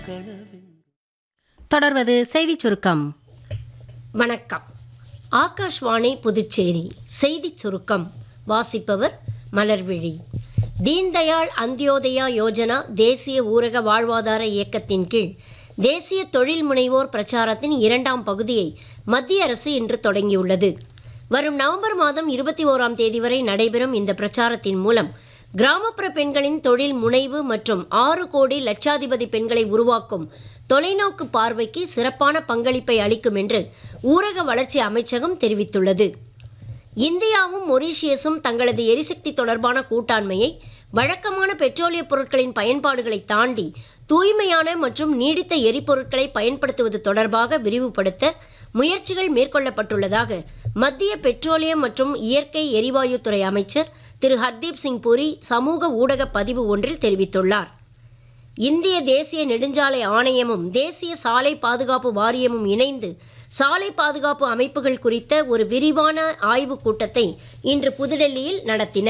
தொடர்வது செய்திச் சுருக்கம் வணக்கம் ஆகாஷ்வாணி புதுச்சேரி செய்திச் சுருக்கம் வாசிப்பவர் மலர்விழி தீன்தயாள் அந்தியோதயா யோஜனா தேசிய ஊரக வாழ்வாதார இயக்கத்தின் கீழ் தேசிய தொழில் முனைவோர் பிரச்சாரத்தின் இரண்டாம் பகுதியை மத்திய அரசு இன்று தொடங்கியுள்ளது வரும் நவம்பர் மாதம் இருபத்தி ஓராம் தேதி வரை நடைபெறும் இந்த பிரச்சாரத்தின் மூலம் கிராமப்புற பெண்களின் தொழில் முனைவு மற்றும் ஆறு கோடி லட்சாதிபதி பெண்களை உருவாக்கும் தொலைநோக்கு பார்வைக்கு சிறப்பான பங்களிப்பை அளிக்கும் என்று ஊரக வளர்ச்சி அமைச்சகம் தெரிவித்துள்ளது இந்தியாவும் மொரீஷியஸும் தங்களது எரிசக்தி தொடர்பான கூட்டாண்மையை வழக்கமான பெட்ரோலிய பொருட்களின் பயன்பாடுகளை தாண்டி தூய்மையான மற்றும் நீடித்த எரிபொருட்களை பயன்படுத்துவது தொடர்பாக விரிவுபடுத்த முயற்சிகள் மேற்கொள்ளப்பட்டுள்ளதாக மத்திய பெட்ரோலியம் மற்றும் இயற்கை எரிவாயு துறை அமைச்சர் திரு ஹர்தீப் சிங் புரி சமூக ஊடக பதிவு ஒன்றில் தெரிவித்துள்ளார் இந்திய தேசிய நெடுஞ்சாலை ஆணையமும் தேசிய சாலை பாதுகாப்பு வாரியமும் இணைந்து சாலை பாதுகாப்பு அமைப்புகள் குறித்த ஒரு விரிவான ஆய்வுக் கூட்டத்தை இன்று புதுடெல்லியில் நடத்தின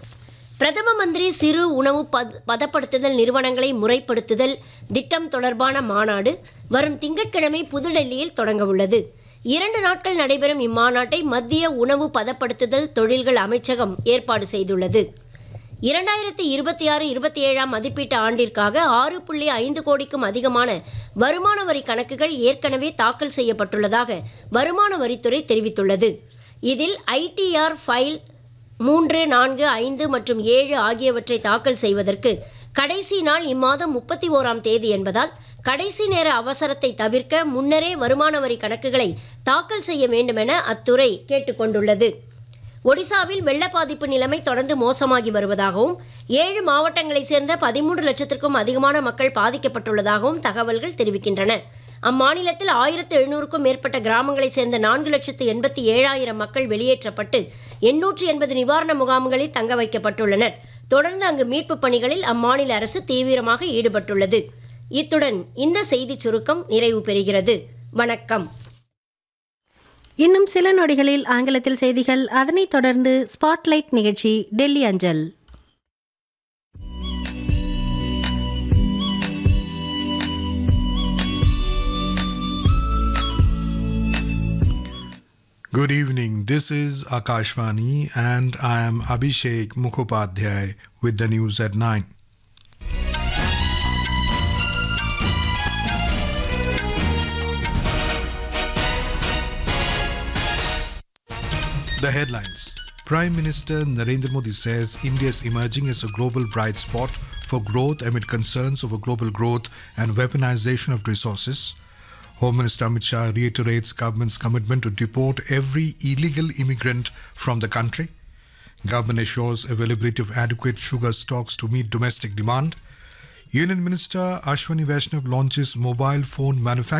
பிரதம மந்திரி சிறு உணவு பத பதப்படுத்துதல் நிறுவனங்களை முறைப்படுத்துதல் திட்டம் தொடர்பான மாநாடு வரும் திங்கட்கிழமை புதுடெல்லியில் தொடங்க உள்ளது இரண்டு நாட்கள் நடைபெறும் இம்மாநாட்டை மத்திய உணவு பதப்படுத்துதல் தொழில்கள் அமைச்சகம் ஏற்பாடு செய்துள்ளது இரண்டாயிரத்தி இருபத்தி ஆறு இருபத்தி ஏழாம் மதிப்பீட்டு ஆண்டிற்காக ஆறு புள்ளி ஐந்து கோடிக்கும் அதிகமான வருமான வரி கணக்குகள் ஏற்கனவே தாக்கல் செய்யப்பட்டுள்ளதாக வருமான வரித்துறை தெரிவித்துள்ளது இதில் ஐடிஆர் ஃபைல் மூன்று நான்கு ஐந்து மற்றும் ஏழு ஆகியவற்றை தாக்கல் செய்வதற்கு கடைசி நாள் இம்மாதம் முப்பத்தி ஓராம் தேதி என்பதால் கடைசி நேர அவசரத்தை தவிர்க்க முன்னரே வருமான வரி கணக்குகளை தாக்கல் செய்ய வேண்டுமென அத்துறை கேட்டுக்கொண்டுள்ளது ஒடிசாவில் வெள்ள பாதிப்பு நிலைமை தொடர்ந்து மோசமாகி வருவதாகவும் ஏழு மாவட்டங்களைச் சேர்ந்த பதிமூன்று லட்சத்திற்கும் அதிகமான மக்கள் பாதிக்கப்பட்டுள்ளதாகவும் தகவல்கள் தெரிவிக்கின்றன அம்மாநிலத்தில் ஆயிரத்து எழுநூறுக்கும் மேற்பட்ட கிராமங்களைச் சேர்ந்த நான்கு லட்சத்து எண்பத்தி ஏழாயிரம் மக்கள் வெளியேற்றப்பட்டு எண்ணூற்று எண்பது நிவாரண முகாம்களில் தங்க வைக்கப்பட்டுள்ளனர் தொடர்ந்து அங்கு மீட்புப் பணிகளில் அம்மாநில அரசு தீவிரமாக ஈடுபட்டுள்ளது இத்துடன் இந்த செய்திச் சுருக்கம் நிறைவு பெறுகிறது வணக்கம் இன்னும் சில நொடிகளில் ஆங்கிலத்தில் செய்திகள் அதனைத் தொடர்ந்து ஸ்பாட்லைட் நிகழ்ச்சி டெல்லி அஞ்சல் Good evening. This is Akashvani and I am Abhishek Mukhopadhyay with the news at 9. The headlines. Prime Minister Narendra Modi says India is emerging as a global bright spot for growth amid concerns over global growth and weaponization of resources. Home Minister Amit Shah reiterates government's commitment to deport every illegal immigrant from the country. Government assures availability of adequate sugar stocks to meet domestic demand. Union Minister Ashwani Vaishnav launches mobile phone manufacturing